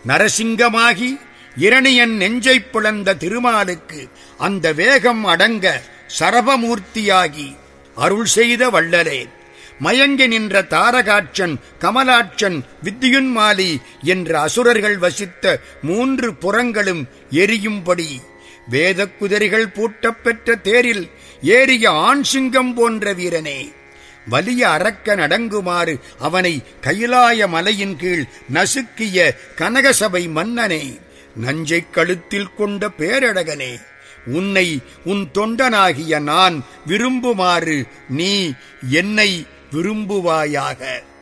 நரசிங்கமாகி இரணியன் நெஞ்சைப் பிளந்த திருமாலுக்கு அந்த வேகம் அடங்க சரபமூர்த்தியாகி அருள் செய்த வள்ளலே மயங்கி நின்ற தாரகாட்சன் கமலாட்சன் வித்தியுன்மாலி என்ற அசுரர்கள் வசித்த மூன்று புறங்களும் எரியும்படி வேதக் குதிரைகள் பூட்டப் பெற்ற தேரில் ஏறிய ஆண் சிங்கம் போன்ற வீரனே வலிய அரக்க நடங்குமாறு அவனை கைலாய மலையின் கீழ் நசுக்கிய கனகசபை மன்னனே நஞ்சைக் கழுத்தில் கொண்ட பேரழகனே உன்னை உன் தொண்டனாகிய நான் விரும்புமாறு நீ என்னை விரும்புவாயாக